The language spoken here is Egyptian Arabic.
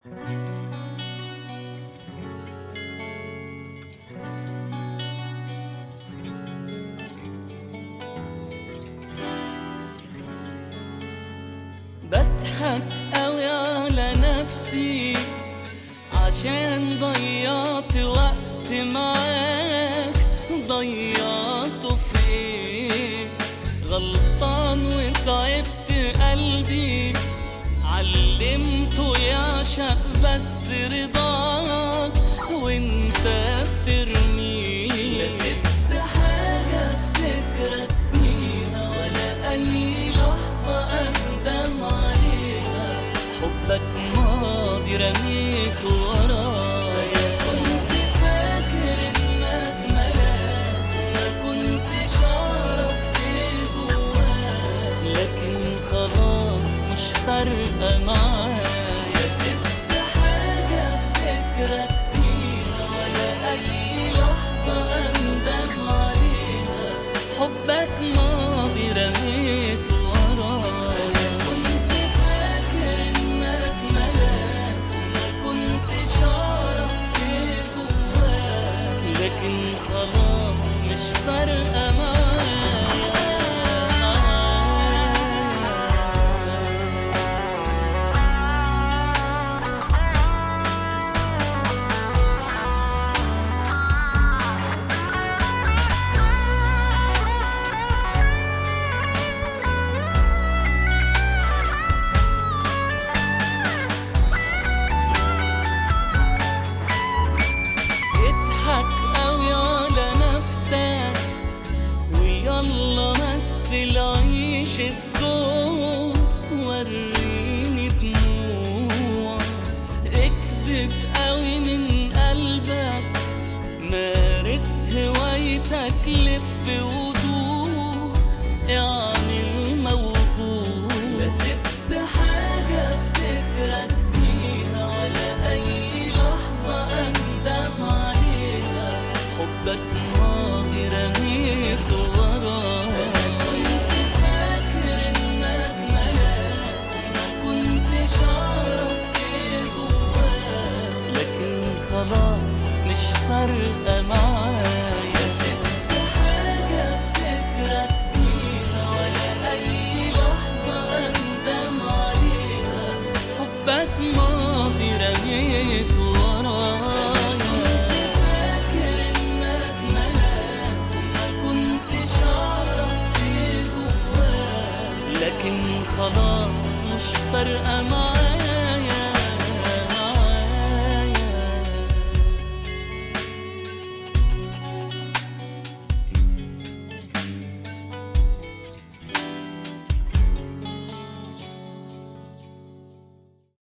بضحك قوي على نفسي عشان ضيعت وقت معاك ضيعته في ايه غلطان وتعبت قلبي علمته يعشق بس رضاك وانت بترميه لا سبت حاجة افتكرك بيها ولا اي لحظة اندم عليها حبك ماضي رميته ورايا كنت فاكر انك ملاك ما كنتش اعرف ايه جواك لكن خلاص مش فارقة معايا سبت حاجة افتكرك بيها ولا اي لحظة اندم عليها حبك ماضي رميته ورايا كنت فاكر انك ملاك ما كنتش اعرف ايه جواك لكن خلاص مش فارقة معايا اضحك قوي على نفسك ويلا مثل عيش الدور وريني دموع اكدب قوي من قلبك مارس هوايتك لف ودور اعمل موجود لا سبت حاجة افتكرك بيها ولا اي لحظة اندم عليها حبك ماضي رميته ورايا كنت فاكر انك ملاك ما كنتش اعرف ايه جواك لكن خلاص مش فارقة معايا سبت حاجة افتكرك بيها ولا اي لحظة اندم عليها حبك ماضي رميته ورايا كنت فاكر انك ملاك ما كنتش اعرف ايه جواك لكن خلاص مش فارقة معايا